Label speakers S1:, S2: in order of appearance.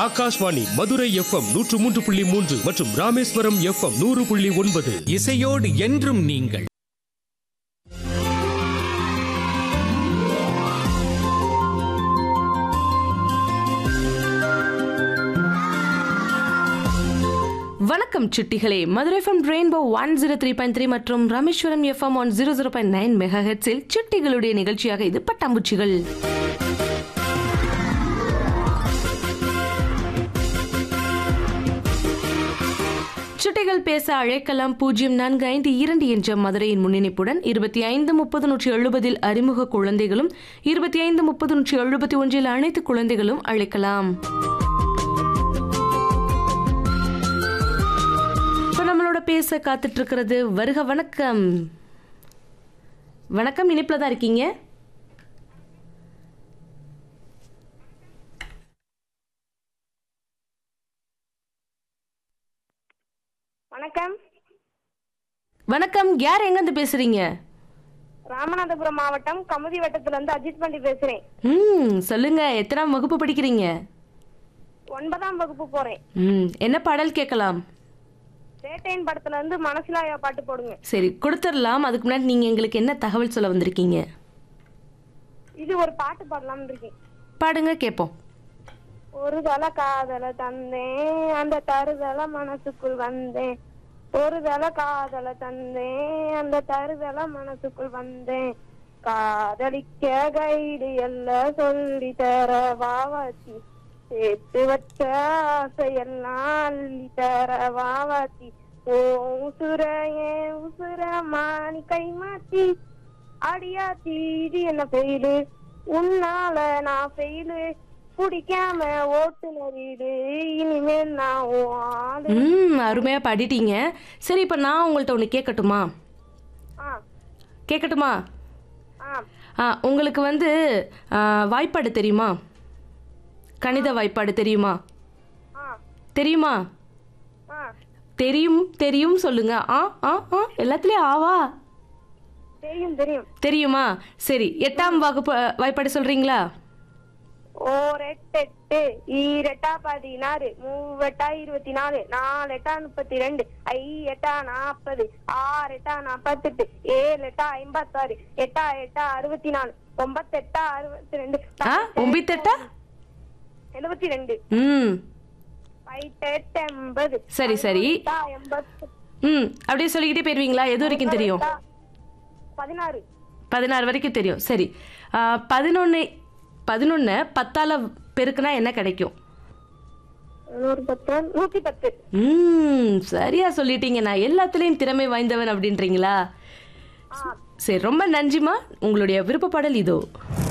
S1: Akashvani Madurai FM நூற்று மூன்று புள்ளி மூன்று மற்றும் ராமேஸ்வரம் எஃப்எம் நூறு புள்ளி ஒன்பது
S2: இசையோடு என்றும் நீங்கள்
S3: வணக்கம் சிட்டிகளே Madurai FM rainbow one zero three point three மற்றும் Rameswaram FM one zero zero point nine mega ஹெட்ஸில் சிட்டிகளுடைய நிகழ்ச்சியாக இது பட்டாம்பூச்சிகள் சிட்டிகள் பேச அழைக்கலாம் பூஜ்ஜியம் நான்கு ஐந்து இரண்டு என்ற மதுரையின் முன்னிணைப்புடன் இருபத்தி ஐந்து முப்பது நூற்றி எழுபதில் அறிமுக குழந்தைகளும் இருபத்தி ஐந்து முப்பது நூற்றி எழுபத்தி ஒன்றில் அனைத்து குழந்தைகளும் அழைக்கலாம் இப்போ நம்மளோட பேச காத்துட்டு இருக்கிறது வருக வணக்கம் வணக்கம் இனிப்புல தான் இருக்கீங்க
S4: வணக்கம்
S3: வணக்கம் யார் எங்கேருந்து பேசுறீங்க
S4: ராமநாதபுரம் மாவட்டம் கமுதி வட்டத்துல இருந்து அஜித் பண்டி பேசுறேன்
S3: ம் சொல்லுங்க எத்தனாம் வகுப்பு படிக்கிறீங்க
S4: ஒன்பதாம் வகுப்பு போறேன்
S3: ம் என்ன பாடல் கேட்கலாம்
S4: சேட்டையின் படத்துல இருந்து மனசுலாயா பாட்டு போடுங்க
S3: சரி கொடுத்துடலாம் அதுக்கு முன்னாடி நீங்க எங்களுக்கு என்ன தகவல் சொல்ல வந்திருக்கீங்க
S4: இது ஒரு பாட்டு பாடலாம்னு இருக்கேன்
S3: பாடுங்க கேட்போம்
S4: ஒரு தல காதல தந்தேன் அந்த தருதல மனசுக்குள் வந்தேன் ஒரு தல காதல தந்தேன் அந்த தருதல மனசுக்குள் வந்தேன் காதலிக்க கைடு எல்லாம் சொல்லி தர வாவாத்தி சேர்த்து வச்ச ஆசையெல்லாம் அள்ளி தர வாவாத்தி ஓ உசுர ஏன் உசுர மாணி கை மாத்தி அடியா தீடி என்ன ஃபெயிலு உன்னால நான் ஃபெயிலு குடிக்காம ஓட்டுநரிடு இனிமேல் நான் உன் ஆளு
S3: ம் அருமையா பாடிட்டீங்க சரி இப்போ நான் உங்கள்ட்ட ஒன்று கேட்கட்டுமா
S4: ஆ
S3: கேட்கட்டுமா
S4: ஆ
S3: ஆ உங்களுக்கு வந்து ஆ, வாய்ப்பாடு தெரியுமா கணித வாய்ப்பாடு தெரியுமா
S4: ஆ
S3: தெரியுமா
S4: ஆ
S3: தெரியும் தெரியும் சொல்லுங்க ஆ ஆ ஆ எல்லாத்துலயும் ஆவா
S4: தெரியும் தெரியும்
S3: தெரியுமா சரி எட்டாம் வகுப்பு அ, வாய்ப்பாடு சொல்றீங்களா
S4: ஓரெட்டெட்டு ஈரெட்டா பதினாறு மூவெட்டா இருபத்தி நாலு நாலு எட்டா முப்பத்தி ரெண்டு ஐ எட்டா நாற்பது ஆறு எட்டா நாற்பத்தெட்டு ஏழு எட்டா ஐம்பத்தாறு எட்டா எட்டா அறுபத்தி நாலு ஒன்பத்தெட்டா அறுபத்தி ரெண்டு
S3: ஆ ஒம்பித்தெட்டா
S4: எழுபத்தி ரெண்டு
S3: ம்
S4: எட்டு எண்பது
S3: சரி சரி
S4: எட்டா எண்பத்து
S3: ம் அப்படியே சொல்லிக்கிட்டே போயிருவீங்களா எது வரைக்கும் தெரியும்
S4: எட்டா பதினாறு
S3: பதினாறு வரைக்கும் தெரியும் சரி பதினொன்று பதினொன்று பத்தால பெருக்குனா என்ன கிடைக்கும்
S4: நூறு பத்து நூத்தி பத்து
S3: ம் சரியா சொல்லிட்டீங்க நான் எல்லாத்துலேயும் திறமை வாய்ந்தவன் அப்படின்றீங்களா சரி ரொம்ப நன்றிமா உங்களுடைய விருப்ப பாடல் இதோ